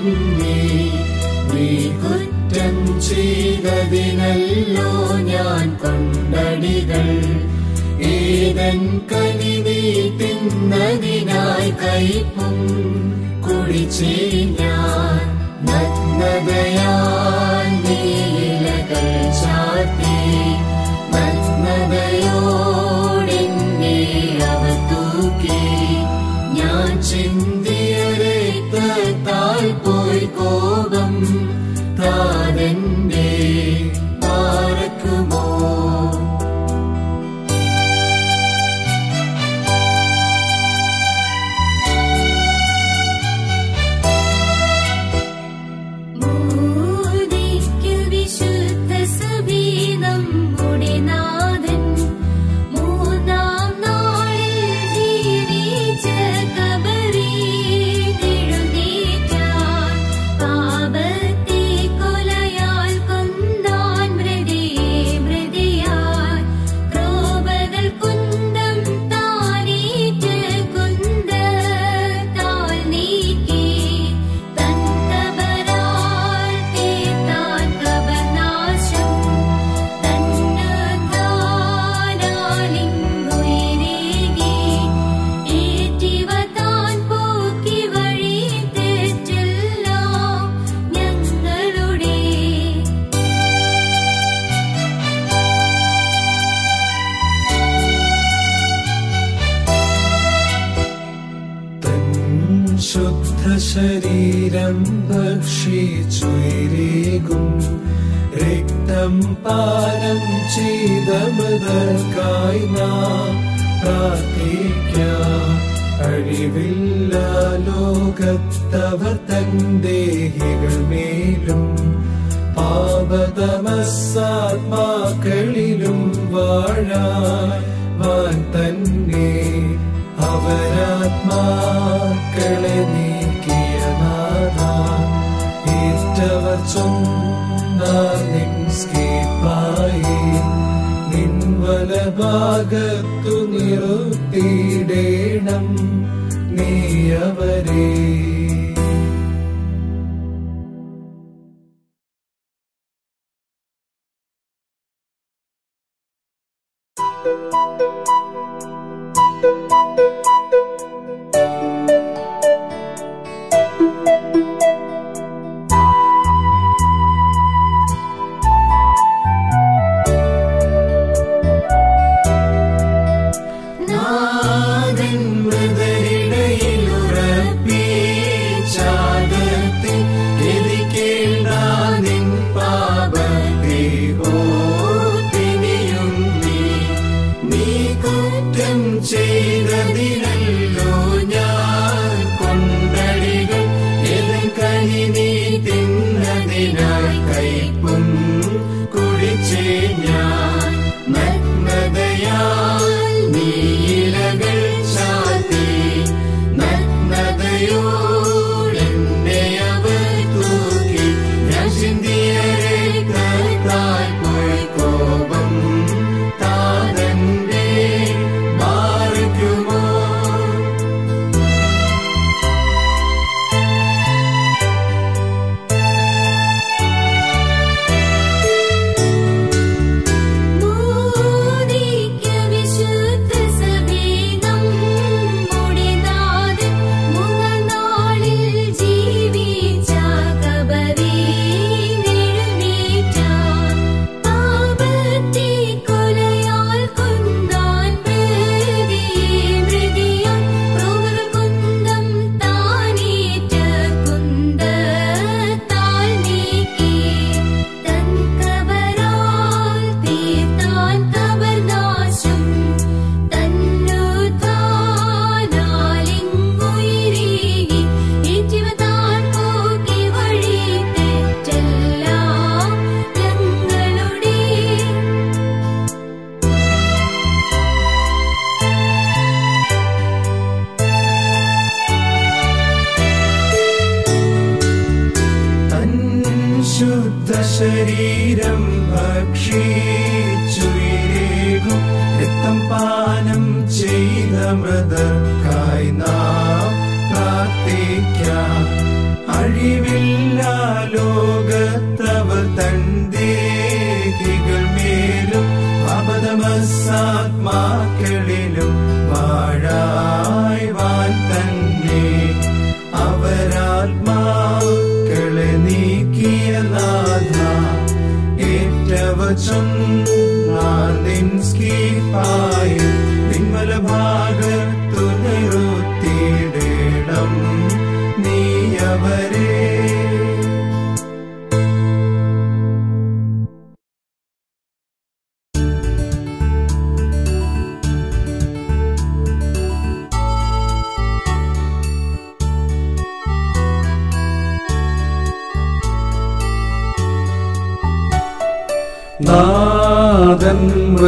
നീ നീ കുറ്റം ചെയ്തതിനല്ലോ ഞാൻ കൊണ്ടടികൾ ഏതൻ കനി നീ തിന്നതിനായി കൈപ്പും കുടിച്ചേ ഞാൻ നഗ്നതയാൽ നീ ഇലകൾ ചാർത്തി നഗ്നതയോടെന്നെ അവ തൂക്കി ഞാൻ ചിന്തിയ രക്തത്താൽ പോയി കോപം താതെന്റെ പാർക്കുമോ മോദിക്കു വിശുദ്ധ സഭീനം മുടിനാഥൻ മൂന്നാം നാളിൽ ജീവിച്ച കബറിൽ എഴുന്നേറ്റാൻ പാപത്തെ കൊലയാൽ കൊന്നാൻ മൃതിയെ മൃതിയാൽ ക്രോപകൾ കുന്തം താനേറ്റ് കുന്ത താൽ നീക്കി തൻ കബറാൽ തീർത്താൻ കബർനാശം തന്നുദാനാലിങ്ങുയരേകി ഏറ്റിവ താൻ പോക്കി വഴി തെറ്റെല്ലാം ഞങ്ങളുടെ തൻ ശുദ്ധ ശരീരം ഭക്ഷിച്ചുയരേകും രക്തം പാനം ചെയ്ത മൃതർക്കായി നാം പ്രാർത്ഥിക്കാം അഴിവില്ല ലോകത്തവർ തൻ ദേഹികൾ മേലും പാപതമസാത്മാക്കളിലും വാഴാൻ വാൻ തന്നെ അവരാത്മാക്കളെ നീക്കിയ നാഥ ഏറ്റവർ ചൊന്നാർ നിൻ സ്കേപ്പായി നിൻ വലഭാഗത്തു നിർത്തിയിടേണം നീ അവരെ നാഥൻ മൃതരിടയിലുറപ്പിച്ചാദത്തിൽ ഗതിക്കേണ്ട നിൻ പാപത്തെ ഓർത്തിനിയും നീ നീ കുറ്റം ചെയ്തതിനല്ലോ ഞാൻ കൊണ്ടടികൾ എതൻ കനി നീ തിന്നതിനായി കൈപ്പും കുടിച്ചേ ഞാൻ നഗ്നതയാൽ നീ ഇലകൾ ചാത്തി നഗ്നതയോടെന്നെ അവർ തൂക്കി ഞാൻ ചിന്തിയ രക്തത്താൽ പോയി കോപം താതന്റെ മാറിക്കുമോ മോദിക്കു വിശുദ്ധ സഭീനം മുടിനാഥൻ മൂന്നാം നാളിൽ ജീവിച്ച കബറിൽ എഴുന്നേറ്റാൻ പാപത്തെ കൊലയാൽ കൊന്നാൻ മൃതിയെ മൃതിയാൽ ക്രോപകൾ കുന്തം താനേറ്റ് കുന്തത്താൽ നീക്കി തൻ കബറാൽ തീർത്താൻ കബർനാശം തന്നുദാനാലിങ്ങുയരേകി ഏറ്റിവ താൻ പോക്കി വഴി തെറ്റെല്ലാം ഞങ്ങളുടെ തൻ ശുദ്ധ ശരീരം ഭക്ഷിച്ചുയരേകും രക്തം പാനം ചെയ്ത മൃതർക്കായി നാം പ്രാർത്ഥിക്കാം അഴിവിൽ ചൊന്നാൻ സ്കീപ്പായി നിമ്മല ഭാഗത്തു നിർത്തിയിടേണം നീ അവരെ നാദൻ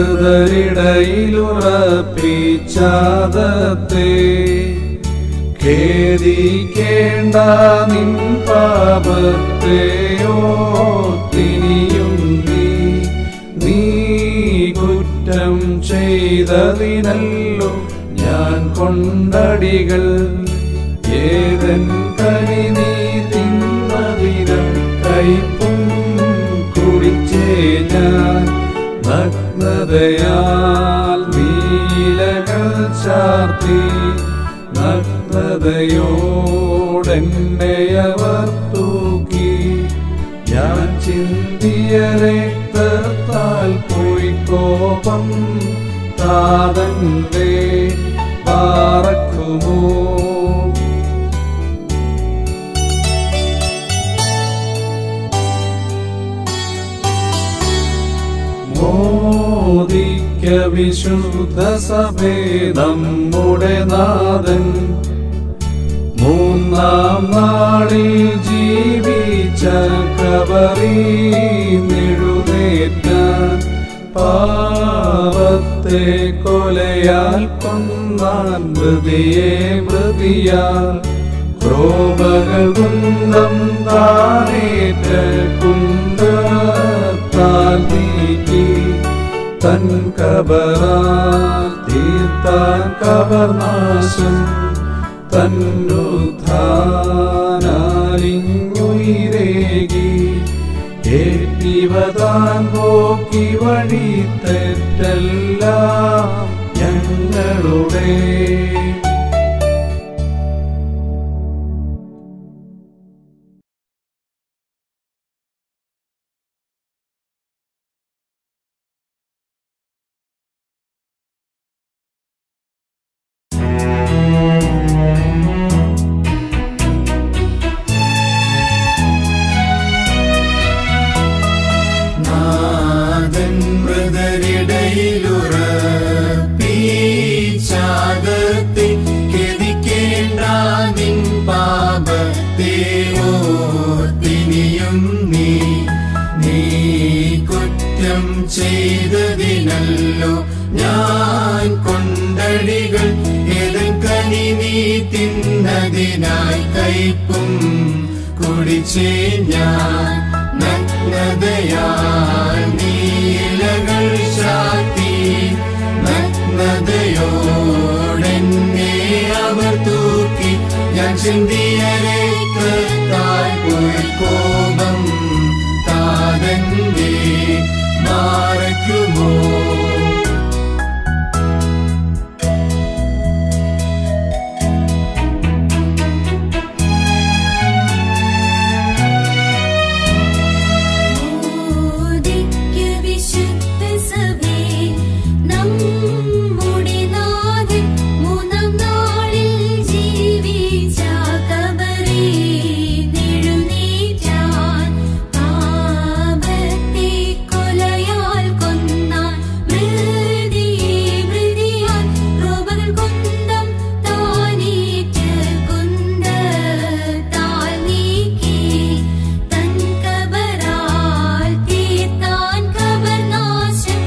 മൃതരിടയിലുറപ്പിച്ചാദത്തെ ഖേദിക്കേണ്ട നിൻ പാപത്തെയോ തിനിയും നീ നീ കുറ്റം ചെയ്തതിനല്ലോ ഞാൻ കൊണ്ടടികൾ ഏതൻ കനി നീ തിന്നതിനം കൈപ്പും കുടിച്ചേ ഞാൻ നഗ്നതയാൽ നീലകൾ ചാർത്തി നഗ്നതയോടെന്നെ അവർ തൂക്കി ഞാൻ ചിന്തിയ രക്തത്താൽ പോയി കോപം താതന്റെ പാറക്കുമോ മോദിക്ക വിശുദ്ധ സഭേ നമ്മുടെ നാഥൻ മൂന്നാം നാളിൽ ജീവിച്ച കബറി നെടുനേറ്റാൻ പാവത്തെ കൊലയാൽ കൊന്നാൻ മൃതിയെ മൃതിയാൽ ക്രോപകൾ കുന്തം താനേറ്റ കുന്തത്താൽ നീക്കി തൻ കബറാൽ തീർത്താൻ കബർനാശം തന്നുധാനാലിങ്ങുയിരേകി ഏറ്റിവതാൻ പോക്കി വഴി തെറ്റെല്ലാം ഞങ്ങളുടെ നാഥൻ മൃതരിടയിലുറപ്പിച്ചാദത്തെ കെതിക്കേണ്ട നിൻ പാപത്തെ ഓർത്തിനിയും നീ നീ കുറ്റം ചെയ്തതിനല്ലോ ഞാൻ കൊണ്ടടികൾ ഏതൻ കനി നീ തിന്നതിനായി കൈപ്പും കുടിച്ചേ ഞാൻ നഗ്നതയാൽ നീലകൾ ചാത്തി നഗ്നതയോടെന്നെ അവർ തൂക്കി ഞാൻ ചിന്തിയ രക്തത്താൽ പോയി കോപം താതന്റെ മാറയ്ക്കുമോ മോദിക്ക് വിശുദ്ധ സഭേ നമ്മുടെ നാഥൻ മൂന്നാം നാളിൽ ജീവിച്ച കബറി നെടുനീറ്റാൻ പാപത്തെ കൊലയാൽ കൊന്നാൻ മൃതിയെ മൃതിയാൽ ക്രോപകൾ കുന്തം താനേറ്റ് കുന്തത്താൽ നീക്കി തൻ കബറാൽ തീർത്താൻ കബർനാശം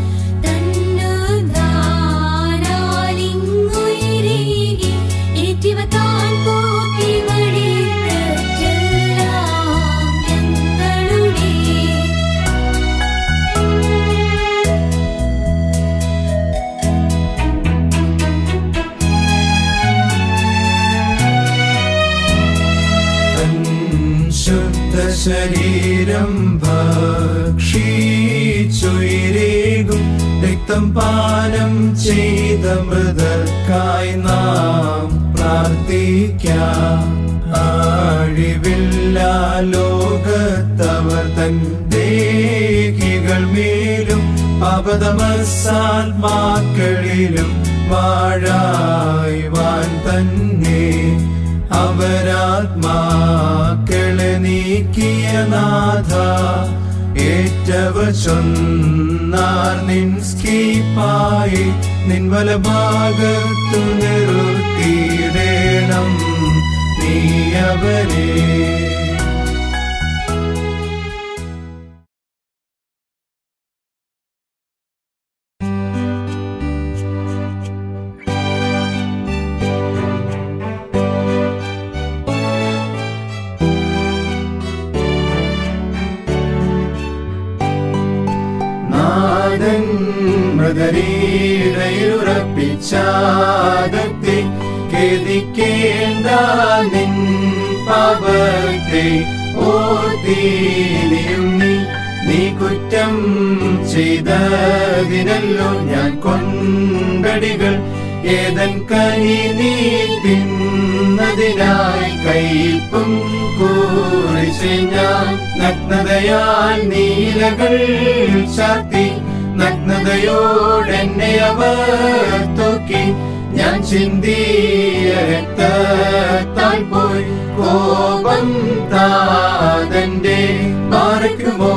തന്നുധാരാലിങ്ങുയിരേകി ഏറ്റിവ താൻ പോക്കി വഴി തെറ്റെല്ലാം ഞങ്ങളുടെ തൻ ശുദ്ധ ശരീരം ഭക്ഷിച്ചുയിരേകും രക്തം പാനം ചെയ്ത മൃതർക്കായി നാം പ്രാർത്ഥിക്കാം ആഴിവില്ല ലോകത്തവർ തൻ ദേഹികൾ ഞങ്ങൾ മേലും പാപതമസാത്മാക്കളിലും വാഴായ്വാൻ തന്നെ അവരാത്മാക്കളെ നീക്കിയ നാഥ ഏറ്റവ ചൊന്നാർ നിൻ സ്കീപ്പായി നിൻ വലഭാഗത്തു നിർത്തിയിടേണം നീ അവരെ നാഥൻ മൃതരീടയുറപ്പിച്ചാദത്തെ ഖേദിക്കേണ്ട നിൻ പാപത്തെ ഓർത്തിനിയും നീ നീ കുറ്റം ചെയ്തതിനല്ലോ ഞാൻ കൊണ്ടടികൾ ഏതൻ കനി നീ തിന്നതിനായി കൈപ്പും കുറിച്ച് ഞാൻ നഗ്നതയാൽ നീലകൾ ചാത്തി നഗ്നതയോടെന്നെ അവർ തൂക്കി ഞാൻ ചിന്തിയ രക്തത്താൽ പോയി കോപം താതന്റെ മാറിക്കുമോ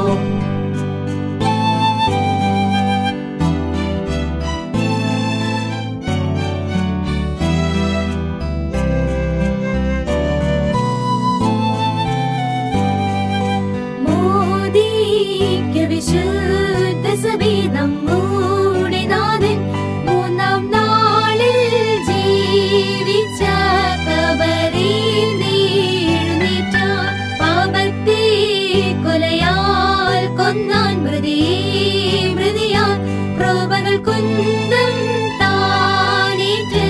മോദിക്ക വിശുദ്ധ സഭേ നമ്മുടെ നാഥൻ മൂന്നാം നാളിൽ ജീവിച്ച കബറിൽ നീഴുന്നേറ്റാൻ പാപത്തെ കൊലയാൽ കൊന്നാൻ മൃതി മൃതിയാൽ ക്രോപകൾ കുന്തം താനേറ്റ്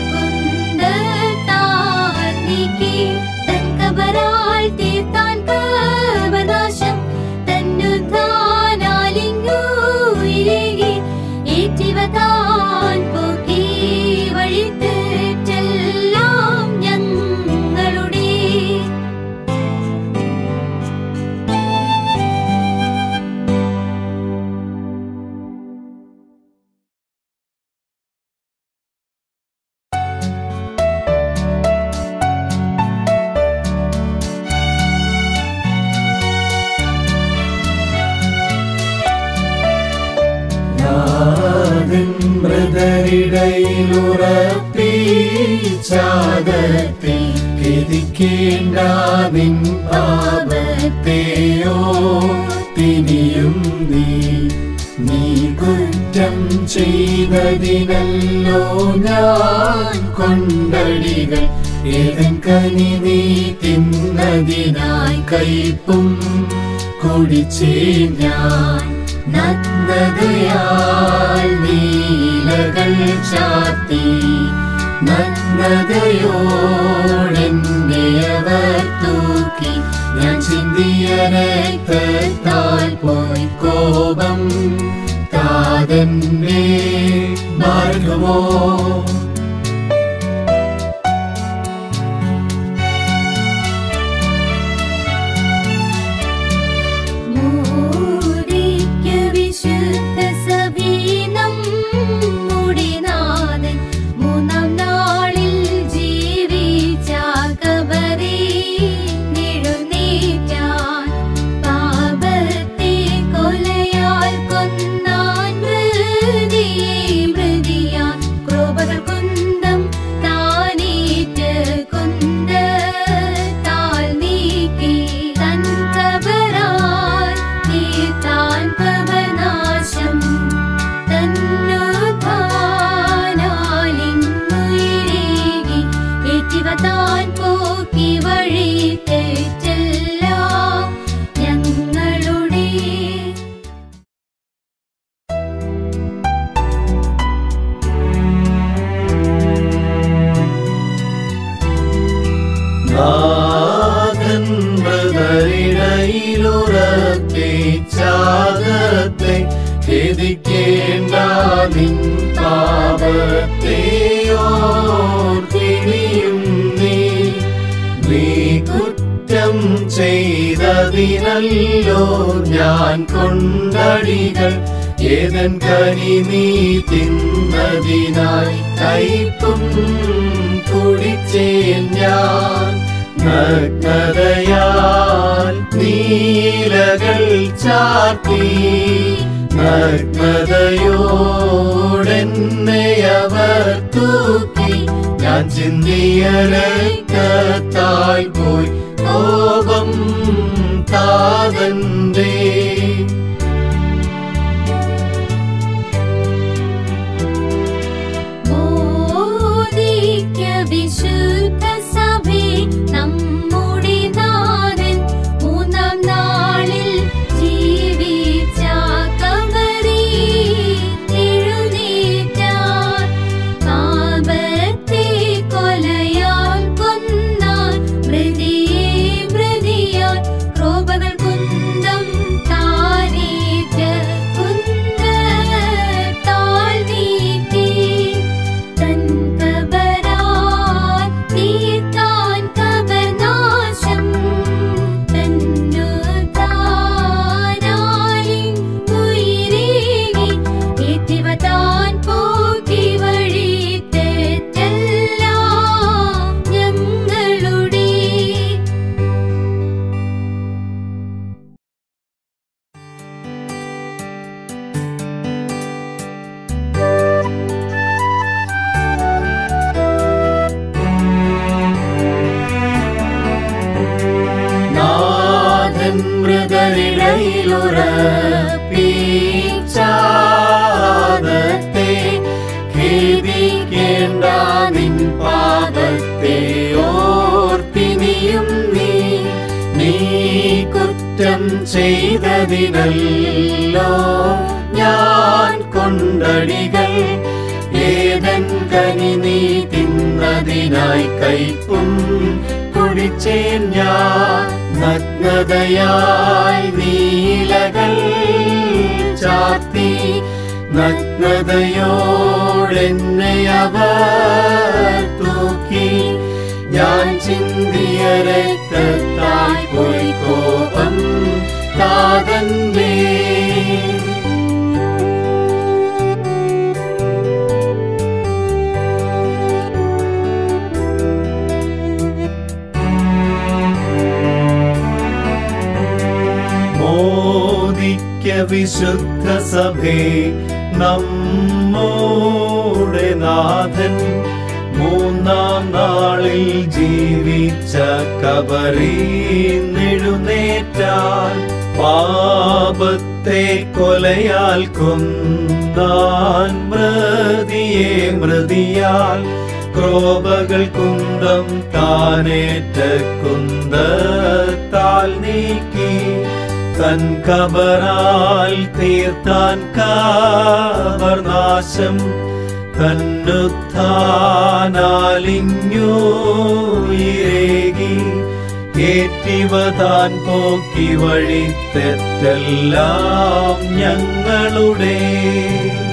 കുന്തത്താൽ നീക്കി തൻ കബറാൽ തീർത്താൻ കവനാശം തന്നുധാനാലിങ്ങൂയിലേകി ഏറ്റിവ താൻ പോക്കി വഴിത്തേറ്റെല്ലാം ഞങ്ങളുടെ നാഥൻ മൃതരിടയിലുറപ്പിച്ചാദത്തെ ഖേദിക്കേണ്ട നിൻ പാപത്തെയോ തിനിയും നീ നീ കുറ്റം ചെയ്തതിനല്ലോ ഞാൻ കൊണ്ടടികൾ ഏതൻ കനി നീ തിന്നതിനായി കൈപ്പും കുടിച്ചേ ഞാൻ നഗ്നതയാൽ നീലകൾ ചാത്തി നഗ്നതയോടെന്നെ അവർ തൂക്കി ഞാൻ ചിന്തിയ രക്തത്താൽ പോയി കോപം താതന്റെ മാർഗമോ മൂടിക്ക വിശുദ്ധ സഭീനം മുടിനാഥൻ മൂന്നാം നാളിൽ ജീവിച്ച കബറി നിഴുന്നേറ്റാൻ പാപത്തെ കൊലയാൽ കൊന്നാൻ മൃതിയെ മൃതിയാൻ ക്രോപകൾ ചെയ്തതിനല്ലോ ഞാൻ കൊണ്ടടികൾ ഏതൻ കനി നീ തിന്നതിനായി കൈപ്പും കുടിച്ചേൻ ഞാൻ നഗ്നതയാൽ നീലകൾ ചാർത്തി നഗ്നതയോടെന്നെ അവർ തൂക്കി ഞാൻ ചിന്തിയ രക്തത്താൽ പോയി കോപം താതന്റെ മോദിക്ക വിശുദ്ധ സഭേ നമ്മുടെ നാഥൻ മൂന്നാം നാളിൽ ജീവിച്ച കബറി എഴുന്നേറ്റാൻ പാപത്തെ കൊലയാൽ കൊന്നാൻ മൃതിയെ മൃതിയാൽ ക്രോപകൾ കുന്തം താനേറ്റ് കുന്തത്താൽ നീട്ടി തൻ കബറാൽ തീർത്താൻ കബർനാശം തന്നു താനായി ഉയരേകി ഏറ്റിവ താൻ പോക്കി വഴി തെറ്റെല്ലാം ഞങ്ങളുടെ നാഥൻ മൃതരിടയിലുറപ്പിച്ചാദത്തെ ഖേദിക്കേണ്ട നിൻ പാദത്തെ ഓർപ്പിനിയും നീ നീ കുറ്റം ചെയ്തതിനല്ലോ ഞാൻ കൊണ്ടടികൾ ഏതൻ കനി നീ തിന്നതിനായി കൈപ്പും കുടിച്ചേൻ ഞാൻ നഗ്നതയായി നീലകൾ ചാത്തി നഗ്നതയോടെന്നെ അവർ തൂക്കി ഞാൻ ചിന്തിയ രക്തത്താൽ പോയി കോപം താതന്റെ മോദിക്ക വിശുദ്ധ സഭേ നമ്മോടെ നാഥൻ മൂന്നാം നാളിൽ ജീവിച്ച കബറി നെഴുന്നേറ്റാൽ പാപത്തെ കൊലയാൽ കൊന്താൻ മൃതിയെ മൃതിയാൽ ക്രോപകൾ കുന്തം താനേറ്റ കുന്തത്താൽ നീക്കി തൻ കബറാൽ തീർത്താൻ കാവർനാശം തന്നുത്ഥാനാലിഞ്ഞു ഇരേകി ഏറ്റിവ താൻ പോക്കി വഴി തെറ്റെല്ലാം ഞങ്ങളുടെ